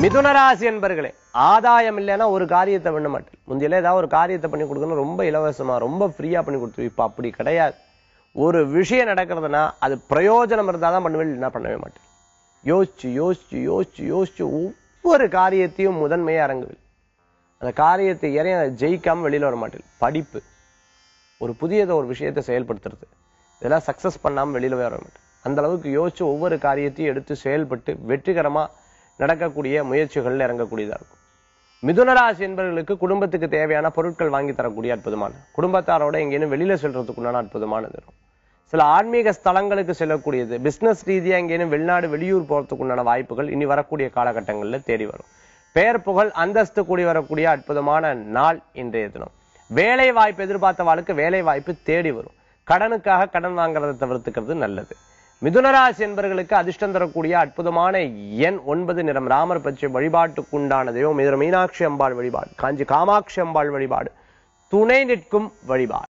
மிதுனராசி என்பர்களே ஆதாயம் இல்லைன்னா ஒரு காரியத்தை பண்ண மாட்டேன் முந்தையில ஏதாவது ஒரு காரியத்தை பண்ணி கொடுக்கணும் ரொம்ப இலவசமா ரொம்ப ஃப்ரீயா பண்ணி கொடுத்து இப்ப அப்படி கிடையாது ஒரு விஷயம் நடக்கிறதுனா அது பிரயோஜனம் இருந்தால் தான் பண்ணுவேன் இல்லைன்னா பண்ணவே மாட்டேன் யோசிச்சு யோசிச்சு யோசிச்சு யோசிச்சு ஒவ்வொரு காரியத்தையும் முதன்மையா இறங்குவேன் அந்த காரியத்தை இறைய ஜெயிக்காம வெளியில வர மாட்டேன் படிப்பு ஒரு புதியதை ஒரு விஷயத்தை செயல்படுத்துறது இதெல்லாம் சக்சஸ் பண்ணாம வெளியில வர மாட்டேன் அந்த அளவுக்கு யோசிச்சு ஒவ்வொரு காரியத்தையும் எடுத்து செயல்பட்டு வெற்றிகரமா நடக்கக்கூடிய முயற்சிகள்ல இறங்கக்கூடியதா இருக்கும் மிதுனராசி என்பவர்களுக்கு குடும்பத்துக்கு தேவையான பொருட்கள் வாங்கி தரக்கூடிய அற்புதமான குடும்பத்தாரோட எங்கேயும் வெளியில செல்றதுக்குண்டான அற்புதமானது இருக்கும் சில ஆன்மீக ஸ்தலங்களுக்கு செல்லக்கூடியது பிசினஸ் ரீதியா எங்கேயும் வெளிநாடு வெளியூர் போறதுக்குண்டான வாய்ப்புகள் இனி வரக்கூடிய காலகட்டங்கள்ல தேடி வரும் பெயர் புகழ் அந்தஸ்து கூடி வரக்கூடிய அற்புதமான நாள் இன்றைய தினம் வேலை வாய்ப்பு எதிர்பார்த்தவாளுக்கு வேலை வாய்ப்பு தேடி வரும் கடனுக்காக கடன் வாங்குறதை தவிர்த்துக்கிறது நல்லது மிதுனராசி என்பவர்களுக்கு அதிர்ஷ்டம் தரக்கூடிய அற்புதமான எண் ஒன்பது நிறம் ராமர் பற்றி வழிபாட்டுக்குண்டான தெய்வம் மிதுன மீனாட்சி அம்பாள் வழிபாடு காஞ்சி காமாட்சி அம்பாள் வழிபாடு துணை நிற்கும் வழிபாடு